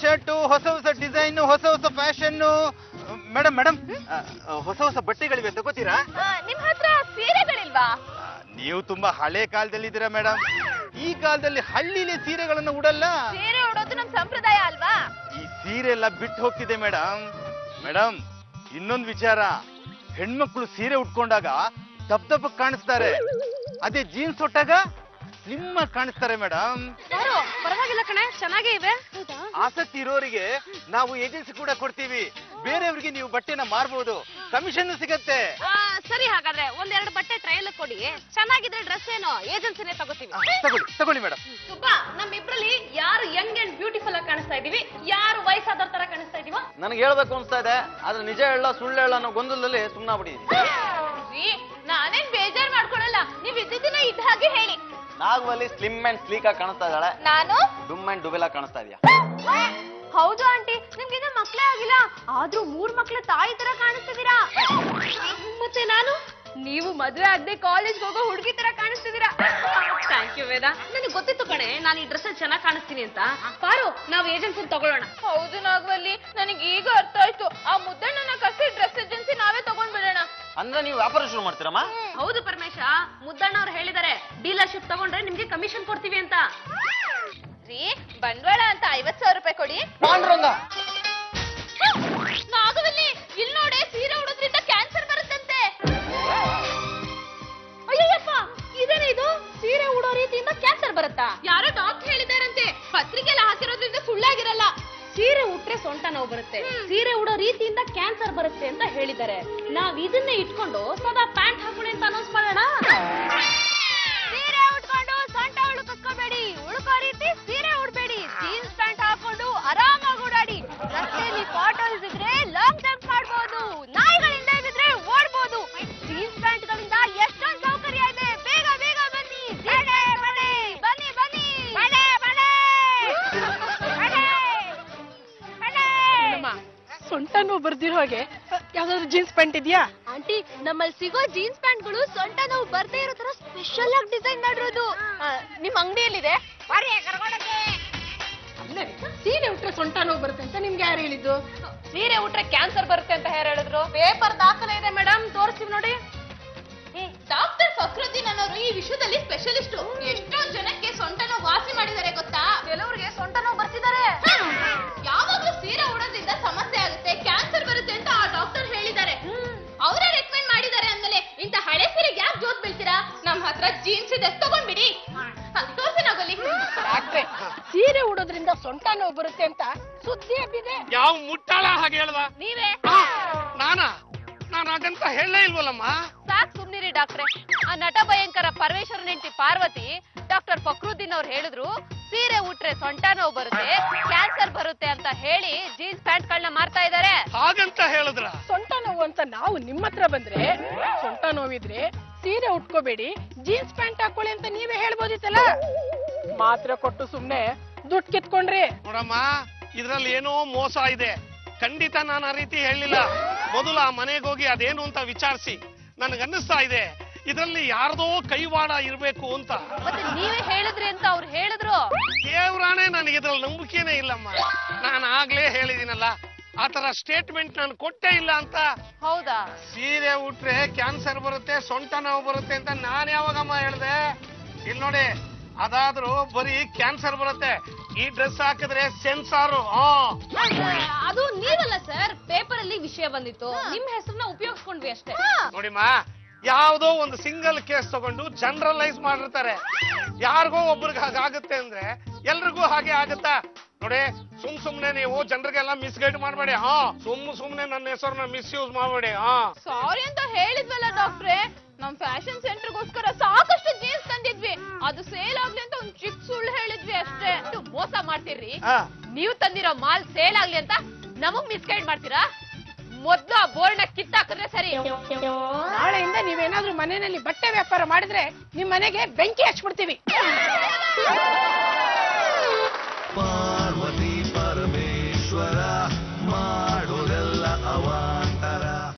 shirt ಹೊಸ ಹೊಸ design ಹೊಸ ಹೊಸ ಫ್ಯಾಷನ್ ಮೇಡಮ್ ಮೇಡಮ್ ಹೊಸ ಹೊಸ ಬಟ್ಟೆಗಳಿವೆ ತಗೋತೀರಾ ಆ, ನಿಮ್ ಹತ್ರ ಸೀರೆಗಳಿಲ್ವಾ ಆ, ನೀವು ತುಂಬಾ ಹಳೆ ಕಾಲದಲ್ಲಿದ್ದೀರಾ ಮೇಡಮ್ ಈ ಕಾಲದಲ್ಲಿ ಹಳ್ಳಿಲಿ ಸೀರೆಗಳನ್ನು ಉಡಲ್ಲ ಸೀರೆ ಉಡೋದು ನಮ್ ಸಂಪ್ರದಾಯ ಅಲ್ವಾ ಈ ಸೀರೆ ಎಲ್ಲ ಬಿಟ್ಟು ಹೋಗ್ತಿದೆ ಮೇಡಮ್ ಮೇಡಮ್ ಇನ್ನೊಂದು ವಿಚಾರ ಹೆಣ್ಮಕ್ಳು ಸೀರೆ ಉಟ್ಕೊಂಡಾಗ ದಪ್ ದಪ್ ಕಾಣಿಸ್ತಾರೆ ಅದೇ ಜೀನ್ಸ್ ಹೊಟ್ಟಾಗ ಸ್ಲಿಮ್ ಆಗಿ ಕಾಣಿಸ್ತಾರೆ ಮೇಡಮ್ ಯಾರು ಪರವಾಗಿಲ್ಲ ಕಣೆ ಚೆನ್ನಾಗೇ ಇವೆ ಆಸಕ್ತಿ ಇರೋರಿಗೆ ನಾವು ಏಜೆನ್ಸಿ ಕೂಡ ಕೊಡ್ತೀವಿ ಬೇರೆಯವ್ರಿಗೆ ನೀವು ಬಟ್ಟೆನ ಮಾರ್ಬೋದು ಕಮಿಷನ್ ಸಿಗತ್ತೆ ಸರಿ ಹಾಗಾದ್ರೆ ಒಂದೆರಡು ಬಟ್ಟೆ ಟ್ರಯಲ್ ಕೊಡಿ ಚೆನ್ನಾಗಿದ್ರೆ ಡ್ರೆಸ್ ಏನು ಏಜೆನ್ಸಿನೇ ತಗೋತೀವಿ ಆ, ತಗೊಳ್ಳಿ ತಗೊಳ್ಳಿ ಮೇಡಮ್ ಸುಬ್ಬಾ ನಮ್ಮಿಬ್ರಲ್ಲಿ ಯಾರು ಯಂಗ್ ಅಂಡ್ ಬ್ಯೂಟಿಫುಲ್ ಆಗಿ ಕಾಣಿಸ್ತಾ ಇದೀವಿ ಯಾರು ವಯಸ್ಸಾದವ್ರ ತರ ಕಾಣಿಸ್ತಾ ಇದೀವ ನನಗೆ ಹೇಳ್ಬೇಕು ಅನ್ಸ್ತಾ ಇದೆ ಆದ್ರೆ ನಿಜ ಹೇಳ ಸುಳ್ಳು ಹೇಳ ಅನ್ನೋ ಗೊಂದಲದಲ್ಲಿ ಸುಮ್ಮನಾಗ್ಬಿಟ್ಟಿದ್ದೀನಿ ನಾನೇನ್ ಬೇಜಾರ್ ಮಾಡ್ಕೊಳಲ್ಲ ನೀವ್ ಇದ್ದಿದ್ದನ್ನ ಇದ್ದ ಹಾಗೆ ಹೇಳಿ ನಾಗವಲ್ಲಿ ಸ್ಲಿಮ್ ಅಂಡ್ ಸ್ಲೀಕ್ ಆಗಿ ಕಾಣಿಸ್ತಾ ಇದ್ದಾಳೆ ನಾನು ಡುಮ್ ಅಂಡ್ ಡುಬೆಲ್ ಆಗಿ ಕಾಣಿಸ್ತಾ ಇದೆಯಾ ಹೌದು ಆಂಟಿ ನಿಮ್ಗೆ ಇನ್ನ ಮಕ್ಳೇ ಆಗಿಲ್ಲ ಆದ್ರೂ ಮೂರ್ ಮಕ್ಳ ತಾಯಿ ತರ ಕಾಣಿಸ್ತಿದ್ದೀರಾ ಮತ್ತೆ ನಾನು ನೀವು ಮದುವೆ ಆಗದೆ ಕಾಲೇಜ್ ಹೋಗೋ ಹುಡುಗಿ ತರ ಕಾಣಿಸ್ತಿದ್ದೀರಾ ಥ್ಯಾಂಕ್ ಯು ವೇದ ನನಗೆ ಗೊತ್ತಿತ್ತು ಕಣೆ ನಾನು ಈ ಡ್ರೆಸ್ ಚೆನ್ನಾಗಿ ಕಾಣಿಸ್ತೀನಿ ಅಂತ ಪಾರು ನಾವು ಏಜೆನ್ಸಿ ತಗೊಳ್ಳೋಣ ಹೌದು ನಾಗವಲ್ಲಿ ನನಗೆ ಈಗ ಅರ್ಥ ಆಯ್ತು ಆ ಮುದ್ದಣ್ಣನ ಕಸಿ ಡ್ರೆಸ್ ಏಜೆನ್ಸಿ ನಾವೇ ತಗೊಂಡ್ಬಿಡೋಣ ಅಂದ್ರೆ ನೀವು ವ್ಯಾಪಾರ ಶುರು ಮಾಡ್ತೀರಮ್ಮ ಹೌದು ಪರಮೇಶ ಮುದ್ದಣ್ಣ ಅವ್ರು ಹೇಳಿದಾರೆ ಡೀಲರ್ಶಿಪ್ ತಗೊಂಡ್ರೆ ನಿಮ್ಗೆ ಕಮಿಷನ್ ಕೊಡ್ತೀವಿ ಅಂತ ರೀ ಬಂಡವಾಳ ಅಂತ ಐವತ್ ಸಾವಿರ ರೂಪಾಯಿ ಕೊಡಿ ನಾಗವಲ್ಲಿ ಇಲ್ಲಿ ನೋಡಿ ಸೀರೆ ಉಡೋದ್ರಿಂದ ಕ್ಯಾನ್ಸರ್ ಬರುತ್ತಂತೆ ಅಯ್ಯಪ್ಪ ಇದೇನೆ ಇದು ಸೀರೆ ಉಡೋ ರೀತಿಯಿಂದ ಕ್ಯಾನ್ಸರ್ ಬರುತ್ತಾ ಯಾರೋ ಡಾಕ್ಟರ್ ಹೇಳಿದಾರಂತೆ ಪತ್ರಿಕೆಲ್ಲ ಹಾಕಿರೋದ್ರಿಂದ ಸುಳ್ಳಾಗಿರಲ್ಲ ಸೀರೆ ಉಟ್ರೆ ಸೊಂಟ ನೋವು ಬರುತ್ತೆ ಸೀರೆ ಉಡೋ ರೀತಿಯಿಂದ ಕ್ಯಾನ್ಸರ್ ಬರುತ್ತೆ ಅಂತ ಹೇಳಿದ್ದಾರೆ ನಾವ್ ಇದನ್ನೇ ಇಟ್ಕೊಂಡು ಸದಾ ಪ್ಯಾಂಟ್ ಹಾಕೊಳ್ಳಿ ಅಂತ ಅನೌನ್ಸ್ ಮಾಡೋಣ ಸೀರೆ ಉಟ್ಕೊಂಡು ಸೊಂಟ ಉಳುಕೋಬೇಡಿ ಉಳ್ಕೋ ರೀತಿ ಸೀರೆ ಉಡ್ಬೇಡಿ ಜೀನ್ಸ್ ಪ್ಯಾಂಟ್ ಹಾಕೊಂಡು ಆರಾಮಾಗಿ ಓಡಾಡಿ ರಸ್ತೆಯಲ್ಲಿ ಫಾಟೋಸ್ ಇದ್ರೆ ಲಾಂಗ್ ಜಂಪ್ ಮಾಡ್ಬೋದು ನಾಯಿಗಳಿಂದ ಬಿದ್ರೆ ಓಡ್ಬೋದು ಜೀನ್ಸ್ ಪ್ಯಾಂಟ್ ಗಳಿಂದ ಎಷ್ಟೊಂದು ಸೌಕರ್ಯ ಇದೆ ಬೇಗ ಬೇಗ ಬನ್ನಿ ಬನ್ನಿ ಬನ್ನಿ ಬನ್ನಿ ಸೊಂಟ ನೋವು ಬರ್ದಿರೋ ಹಾಗೆ ಯಾವ್ದಾದ್ರು ಜೀನ್ಸ್ ಪ್ಯಾಂಟ್ ಇದೆಯಾ ಆಂಟಿ ನಮ್ಮಲ್ಲಿ ಸಿಗೋ ಜೀನ್ಸ್ ಪ್ಯಾಂಟ್ ಗಳು ಸೊಂಟ ನಾವು ಬರ್ದೇ ಇರೋ ತರ ಸ್ಪೆಷಲ್ ಆಗಿ ಡಿಸೈನ್ ಮಾಡಿರೋದು ಆ, ನಿಮ್ ಅಂಗಡಿಯಲ್ಲಿದೆ ಸೀರೆ ಉಟ್ರೆ ಸೊಂಟ ನೋವು ಬರುತ್ತೆ ಅಂತ ನಿಮ್ಗೆ ಯಾರು ಹೇಳಿದ್ದು ಸೀರೆ ಉಟ್ರೆ ಕ್ಯಾನ್ಸರ್ ಬರುತ್ತೆ ಅಂತ ಯಾರು ಹೇಳಿದ್ರು ಪೇಪರ್ ದಾಖಲೆ ಇದೆ ಮೇಡಮ್ ತೋರಿಸ್ತೀವಿ ನೋಡಿ ಡಾಕ್ಟರ್ ಫಕ್ರುದ್ದೀನ್ ಅನ್ನೋರು ಈ ವಿಷಯದಲ್ಲಿ ಸ್ಪೆಷಲಿಸ್ಟ್ ಎಷ್ಟೊಂದ್ ಜನಕ್ಕೆ ಸೊಂಟ ನೋವು ವಾಸಿ ಮಾಡಿದ್ದಾರೆ ಗೊತ್ತಾ ಕೆಲವರಿಗೆ ಸೊಂಟ ನೋವು ಬರ್ತಿದ್ದಾರೆ ಯಾವಾಗ್ಲೂ ಸೀರೆ ಉಡೋದ್ರಿಂದ ಸಮಸ್ಯೆ ಆಗುತ್ತೆ ಕ್ಯಾನ್ಸರ್ ಬರುತ್ತೆ ಅಂತ ಆ ಡಾಕ್ಟರ್ ಹೇಳಿದ್ದಾರೆ ಅವರೇ ರೆಕಮೆಂಡ್ ಮಾಡಿದ್ದಾರೆ ಅಂದ್ಮೇಲೆ ಇಂತ ಹಳೆ ಸೀರೆಗೆ ಯಾಕೆ ಜೋತ್ ಬೀಳ್ತೀರಾ ನಮ್ ಹತ್ರ ಜೀನ್ಸ್ ಇದೆ ತಗೊಂಡ್ಬಿಡಿ ತೋರ್ಸಿ ನಾಗೋಲಿ ಡಾಕ್ಟ್ರೆ ಸೀರೆ ಉಡೋದ್ರಿಂದ ಸೊಂಟ ನೋವು ಬರುತ್ತೆ ಅಂತ ಸುದ್ದಿ ಹಬ್ಬಿದೆ ಯಾವ ಮುಟ್ಟಾಳ ಹಾಗೆ ಹೇಳ್ದ ನೀವೇ ನಾನಾ ನಾನು ಹಾಗಂತ ಹೇಳಲೇ ಇಲ್ವಲ್ಲಮ್ಮ ಸಾಕ್ ಸುಮ್ನಿರಿ ಡಾಕ್ಟ್ರೆ ಆ ನಟ ಭಯಂಕರ ಪರಮೇಶ್ವರನ ಹೆಂಡತಿ ಪಾರ್ವತಿ ಡಾಕ್ಟರ್ ಫಕ್ರುದ್ದೀನ್ ಅವ್ರು ಹೇಳಿದ್ರು ಸೀರೆ ಉಟ್ರೆ ಸೊಂಟ ನೋವು ಬರುತ್ತೆ ಕ್ಯಾನ್ಸರ್ ಬರುತ್ತೆ ಅಂತ ಹೇಳಿ ಜೀನ್ಸ್ ಪ್ಯಾಂಟ್ ಗಳನ್ನ ಮಾರ್ತಾ ಇದಾರೆ ಹಾಗಂತ ಹೇಳಿದ್ರ ಸೊಂಟ ನೋವು ಅಂತ ನಾವು ನಿಮ್ಮ ಹತ್ರ ಬಂದ್ರೆ ಸೊಂಟ ನೋವಿದ್ರೆ ಸೀರೆ ಉಟ್ಕೋಬೇಡಿ ಜೀನ್ಸ್ ಪ್ಯಾಂಟ್ ಹಾಕೊಳ್ಳಿ ಅಂತ ನೀವೇ ಹೇಳ್ಬೋದಿತ್ತಲ್ಲ ಮಾತ್ರ ಕೊಟ್ಟು ಸುಮ್ನೆ ದುಡ್ಡು ಕಿತ್ಕೊಂಡ್ರಿ ನೋಡಮ್ಮ ಇದ್ರಲ್ಲಿ ಏನೋ ಮೋಸ ಇದೆ ಖಂಡಿತ ನಾನು ಆ ರೀತಿ ಹೇಳಿಲ್ಲ ಮೊದಲು ಆ ಮನೆಗೆ ಹೋಗಿ ಅದೇನು ಅಂತ ವಿಚಾರಿಸಿ ನನಗನ್ನಿಸ್ತಾ ಇದೆ ಇದರಲ್ಲಿ ಯಾರ್ದೋ ಕೈವಾಡ ಇರ್ಬೇಕು ಅಂತ ಮತ್ತೆ ನೀವೇ ಹೇಳಿದ್ರಿ ಅಂತ ಅವ್ರು ಹೇಳಿದ್ರು ದೇವ್ರಾಣೆ ನನಗೆ ಇದ್ರಲ್ಲಿ ನಂಬಿಕೆನೇ ಇಲ್ಲಮ್ಮ ನಾನು ಆಗ್ಲೇ ಹೇಳಿದಿನಲ್ಲ ಆ ತರ ಸ್ಟೇಟ್ಮೆಂಟ್ ನಾನು ಕೊಟ್ಟೇ ಇಲ್ಲ ಅಂತ ಹೌದಾ ಸೀರೆ ಉಟ್ರೆ ಕ್ಯಾನ್ಸರ್ ಬರುತ್ತೆ ಸೊಂಟ ನೋವು ಬರುತ್ತೆ ಅಂತ ನಾನ್ ಯಾವಾಗಮ್ಮ ಹೇಳ್ದೆ ಇಲ್ಲಿ ನೋಡಿ ಅದಾದ್ರೂ ಬರೀ ಕ್ಯಾನ್ಸರ್ ಬರುತ್ತೆ ಈ ಡ್ರೆಸ್ ಹಾಕಿದ್ರೆ ಸೆನ್ಸಾರು ಹಾ ಅದು ನೀವಲ್ಲ ಸರ್ ಪೇಪರ್ ಅಲ್ಲಿ ವಿಷಯ ಬಂದಿತ್ತು ನಿಮ್ ಹೆಸರನ್ನ ಉಪಯೋಗಿಸ್ಕೊಂಡ್ವಿ ಅಷ್ಟೇ ನೋಡಿಮ್ಮ ಯಾವ್ದೋ ಒಂದು ಸಿಂಗಲ್ ಕೇಸ್ ತಗೊಂಡು ಜನರಲೈಸ್ ಮಾಡಿರ್ತಾರೆ ಯಾರಿಗೋ ಒಬ್ರಿಗೆ ಹಾಗಾಗುತ್ತೆ ಅಂದ್ರೆ ಎಲ್ರಿಗೂ ಹಾಗೆ ಆಗುತ್ತಾ ನೋಡಿ ಸುಮ್ ಸುಮ್ನೆ ನೀವು ಜನರಿಗೆಲ್ಲ ಮಿಸ್ಗೈಡ್ ಮಾಡಬೇಡಿ ಹಾ ಸುಮ್ ಸುಮ್ನೆ ನನ್ನ ಹೆಸರನ್ನ ಮಿಸ್ಯೂಸ್ ಮಾಡಬೇಡಿ ಹಾ ಸಾರಿ ಅಂತ ಹೇಳಿದ್ವಲ್ಲ ಡಾಕ್ಟ್ರೆ ನಮ್ ಫ್ಯಾಷನ್ ಸೆಂಟರ್ಗೋಸ್ಕರ ಸಾಕಷ್ಟು ಜೀನ್ಸ್ ತಂದಿದ್ವಿ ಅದು ಸೇಲ್ ಆಗ್ಲಿ ಅಂತ ಒಂದ್ ಚಿಕ್ಕ ಸುಳ್ಳು ಹೇಳಿದ್ವಿ ಅಷ್ಟೇ ಇದು ಮೋಸ ಮಾಡ್ತೀರಿ ಆ, ನೀವು ತಂದಿರೋ ಮಾಲ್ ಸೇಲ್ ಆಗ್ಲಿ ಅಂತ ನಮಗ್ ಮಿಸ್ಗೈಡ್ ಮಾಡ್ತೀರಾ ಮೊದ್ಲು ಆ ಬೋರ್ಡ್ನ ಕಿತ್ತಾಕಿದ್ರೆ ಸರಿ ನಾಳೆಯಿಂದ ನೀವೇನಾದ್ರೂ ಮನೆಯಲ್ಲಿ ಬಟ್ಟೆ ವ್ಯಾಪಾರ ಮಾಡಿದ್ರೆ ನಿಮ್ ಮನೆಗೆ ಬೆಂಕಿ ಹಚ್ಬಿಡ್ತೀವಿ